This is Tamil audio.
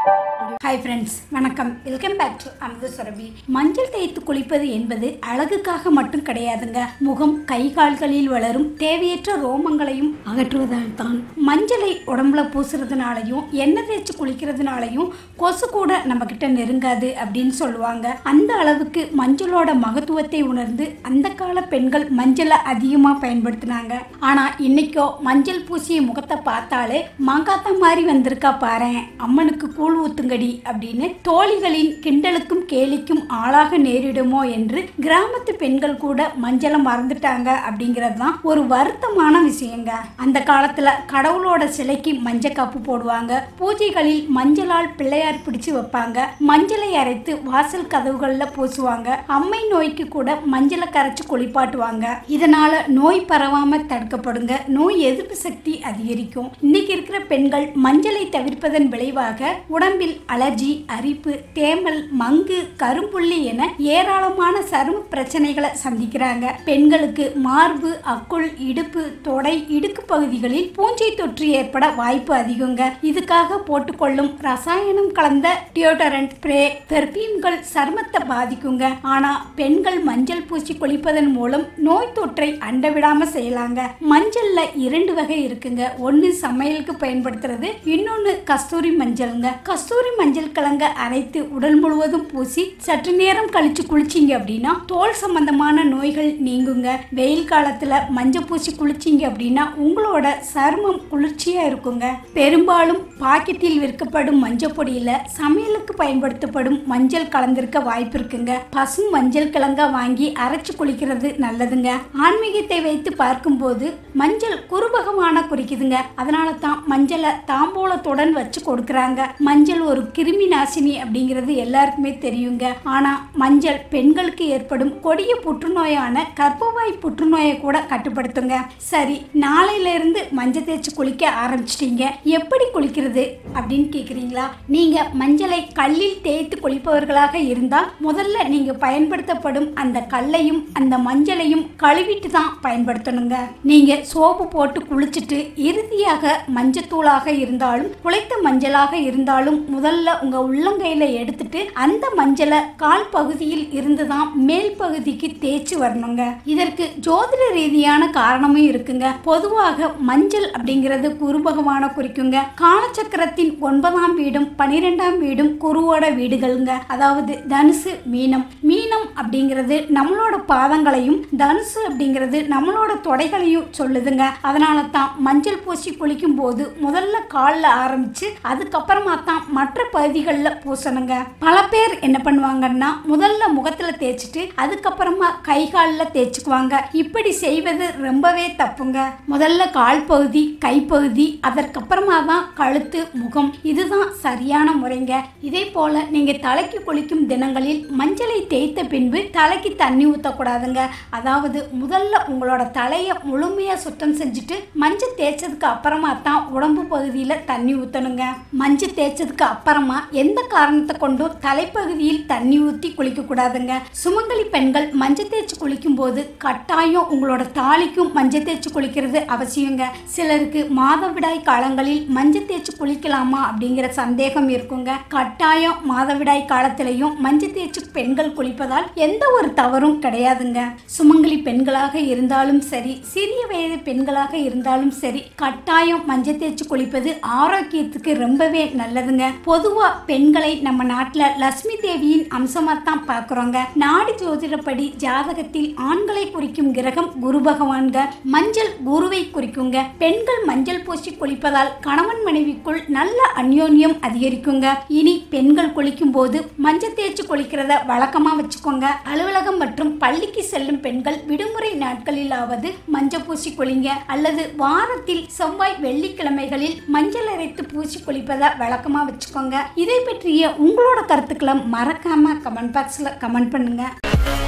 ஹாய் ஃப்ரெண்ட்ஸ் வணக்கம் welcome back to Amudhu Surabhi மஞ்சள் தேய்த்து குளிப்பது என்பது அழகுக்காக மட்டும் கிடையாதுங்க முகம் கை கால்களில் வளரும் தேவையற்ற ரோமங்களையும் அகற்றுவதால் தான் மஞ்சளை உடம்புல பூசுறதுனாலையும் எண்ணெய் தேய்ச்சி குளிக்கிறதுனாலையும் கொசு கூட நம்ம கிட்ட நெருங்காது அப்படின்னு சொல்லுவாங்க அந்த அளவுக்கு மஞ்சளோட மகத்துவத்தை உணர்ந்து அந்த கால பெண்கள் மஞ்சளை அதிகமாக பயன்படுத்தினாங்க ஆனால் இன்னைக்கோ மஞ்சள் பூசிய முகத்தை பார்த்தாலே மாங்காத்தா மாதிரி வந்திருக்கா பாரேன் அம்மனுக்கு கூழ் ஊத்துங்கடி அப்படின்னு தோழிகளின் கிண்டலுக்கும் கேலிக்கும் ஆளாக நேரிடுமோ என்று கிராமத்து பெண்கள் கூட மஞ்சளை மறந்துட்டாங்க அப்படிங்கிறது தான் ஒரு வருத்தமான விஷயங்க அந்த காலத்துல கடவுளோட சிலைக்கு மஞ்சள் காப்பு போடுவாங்க பூஜைகளில் மஞ்சளால் பிள்ளையார் பிடிச்சு வைப்பாங்க மஞ்சளை அரைத்து வாசல் கதவுகளில் பூசுவாங்க அம்மை நோய்க்கு கூட மஞ்சளை கரைச்சு குளிப்பாட்டுவாங்க இதனால நோய் பரவாம தடுக்கப்படுங்க நோய் எதிர்ப்பு சக்தி அதிகரிக்கும் இன்னைக்கு இருக்கிற பெண்கள் மஞ்சளை தவிர்ப்பதன் விளைவாக உடம்பில் அலர்ஜி அரிப்பு தேமல் மங்கு கரும்புள்ளி என ஏராளமான சரும பிரச்சனைகளை சந்திக்கிறாங்க பெண்களுக்கு மார்பு அக்குள் இடுப்பு தொடை இடுக்கு பகுதிகளில் பூஞ்சை தொற்று ஏற்பட வாய்ப்பு அதிகங்க இதுக்காக போட்டுக்கொள்ளும் ரசாயனம் கலந்த டியோடரண்ட் ஸ்ப்ரே பெர்ஃபியூம்கள் சருமத்தை பாதிக்குங்க ஆனா பெண்கள் மஞ்சள் பூசி குளிப்பதன் மூலம் நோய் தொற்றை அண்ட விடாம செய்யலாங்க மஞ்சள்ல இரண்டு வகை இருக்குங்க ஒன்னு சமையலுக்கு பயன்படுத்துறது இன்னொன்னு கஸ்தூரி மஞ்சள்ங்க கஸ்தூரி மஞ்சள் கிழங்க அரைத்து உடல் முழுவதும் பூசி சற்று நேரம் கழிச்சு குளிச்சிங்க அப்படின்னா தோல் சம்பந்தமான நோய்கள் நீங்குங்க வெயில் காலத்துல மஞ்சள் பூசி குளிச்சிங்க அப்படின்னா உங்களோட சருமம் குளிர்ச்சியா இருக்குங்க பெரும்பாலும் பாக்கெட்டில் விற்கப்படும் மஞ்சள் பொடியில சமையலுக்கு பயன்படுத்தப்படும் மஞ்சள் கலந்திருக்க வாய்ப்பு இருக்குங்க பசு மஞ்சள் கிழங்க வாங்கி அரைச்சு குளிக்கிறது நல்லதுங்க ஆன்மீகத்தை வைத்து பார்க்கும்போது மஞ்சள் குருபகமான குறிக்குதுங்க அதனால தான் மஞ்சளை தாம்பூலத்துடன் வச்சு கொடுக்குறாங்க மஞ்சள் ஒரு கிருமி நாசினி அப்படிங்கிறது எல்லாருக்குமே தெரியுங்க ஆனா மஞ்சள் பெண்களுக்கு ஏற்படும் கொடிய புற்றுநோயான கர்ப்பவாய் புற்றுநோயை கூட கட்டுப்படுத்துங்க சரி நாளையில இருந்து மஞ்சள் தேய்ச்சி குளிக்க ஆரம்பிச்சிட்டீங்க எப்படி குளிக்கிறது அப்படின்னு கேக்குறீங்களா நீங்க மஞ்சளை கல்லில் தேய்த்து குளிப்பவர்களாக இருந்தால் முதல்ல நீங்க பயன்படுத்தப்படும் அந்த கல்லையும் அந்த மஞ்சளையும் கழுவிட்டு தான் பயன்படுத்தணுங்க நீங்க சோப்பு போட்டு குளிச்சுட்டு இறுதியாக மஞ்சத்தூளாக இருந்தாலும் குளைத்த மஞ்சளாக இருந்தாலும் முதல்ல உங்க உள்ளங்கையில எடுத்துட்டு அந்த மஞ்சளை கால் பகுதியில் இருந்து தான் மேல் பகுதிக்கு தேய்ச்சி வரணுங்க இதற்கு ஜோதிட ரீதியான காரணமும் இருக்குங்க பொதுவாக மஞ்சள் அப்படிங்கிறது குரு பகவான குறிக்குங்க காலச்சக்கரத்தின் ஒன்பதாம் வீடும் பனிரெண்டாம் வீடும் குருவோட வீடுகளுங்க அதாவது தனுசு மீனம் மீனம் அப்படிங்கிறது நம்மளோட பாதங்களையும் தனுசு அப்படிங்கிறது நம்மளோட தொடைகளையும் சொல்லுதுங்க அதனால தான் மஞ்சள் பூசி குளிக்கும் போது முதல்ல காலில் ஆரம்பிச்சு அதுக்கப்புறமா தான் மற்ற பகுதிகளில் பூசணுங்க பல பேர் என்ன பண்ணுவாங்கன்னா முதல்ல முகத்தில் தேய்ச்சிட்டு அதுக்கப்புறமா கை காலில் தேய்ச்சிக்குவாங்க இப்படி செய்வது ரொம்பவே தப்புங்க முதல்ல கால் பகுதி கைப்பகுதி அதற்கப்புறமா தான் கழுத்து முகம் இதுதான் சரியான முறைங்க இதே போல நீங்க தலைக்கு குளிக்கும் தினங்களில் மஞ்சளை தேய்த்த பின்பு தலைக்கு தண்ணி ஊற்றக்கூடாதுங்க அதாவது முதல்ல உங்களோட தலையை முழுமையாக சுத்தம் செஞ்சுட்டு மஞ்சள் தேய்ச்சதுக்கு அப்புறமா தான் உடம்பு பகுதியில் தண்ணி ஊற்றணுங்க மஞ்சள் தேய்ச்சதுக்கு அப்புறமா எந்த காரணத்தை கொண்டும் தலைப்பகுதியில் தண்ணி ஊற்றி குளிக்கக்கூடாதுங்க சுமங்கலி பெண்கள் மஞ்சள் தேய்ச்சி குளிக்கும் போது கட்டாயம் உங்களோட தாலிக்கும் மஞ்சள் தேய்ச்சி குளிக்கிறது அவசியங்க சிலருக்கு மாதவிடாய் காலங்களில் மஞ்சள் தேய்ச்சி குளிக்கலாமா அப்படிங்கிற சந்தேகம் இருக்குங்க கட்டாயம் மாதவிடாய் காலத்திலையும் மஞ்சள் தேய்ச்சி பெண்கள் குளிப்பதால் எந்த ஒரு தவறும் கிடையாதுங்க சுமங்கலி பெண்களாக இருந்தாலும் சரி சிறிய வயது பெண்களாக இருந்தாலும் சரி கட்டாயம் மஞ்சள் தேய்ச்சி குளிப்பது ஆரோக்கியத்துக்கு ரொம்பவே நல்லதுங்க பொதுவா பெண்களை நம்ம நாட்டுல லட்சுமி தேவியின் அம்சமா தான் பார்க்குறோங்க நாடு ஜோதிடப்படி ஜாதகத்தில் ஆண்களை குறிக்கும் கிரகம் குரு பகவான்க மஞ்சள் குருவை குறிக்குங்க பெண்கள் மஞ்சள் பூசி குளிப்பதால் கணவன் மனைவிக்குள் நல்ல அந்யோன்யம் அதிகரிக்குங்க இனி பெண்கள் குளிக்கும் போது மஞ்சள் தேய்ச்சி குளிக்கிறத வழக்கமா வச்சுக்கோங்க அலுவலகம் மற்றும் பள்ளிக்கு செல்லும் பெண்கள் விடுமுறை நாட்களிலாவது மஞ்சள் பூசி குளிங்க அல்லது வாரத்தில் செவ்வாய் வெள்ளிக்கிழமைகளில் மஞ்சள் அரைத்து பூசி குளிப்பதை வழக்கமா வச்சுக்கோங்க இதை பற்றிய உங்களோட கருத்துக்களை மறக்காம கமெண்ட் பாக்ஸ்ல கமெண்ட் பண்ணுங்க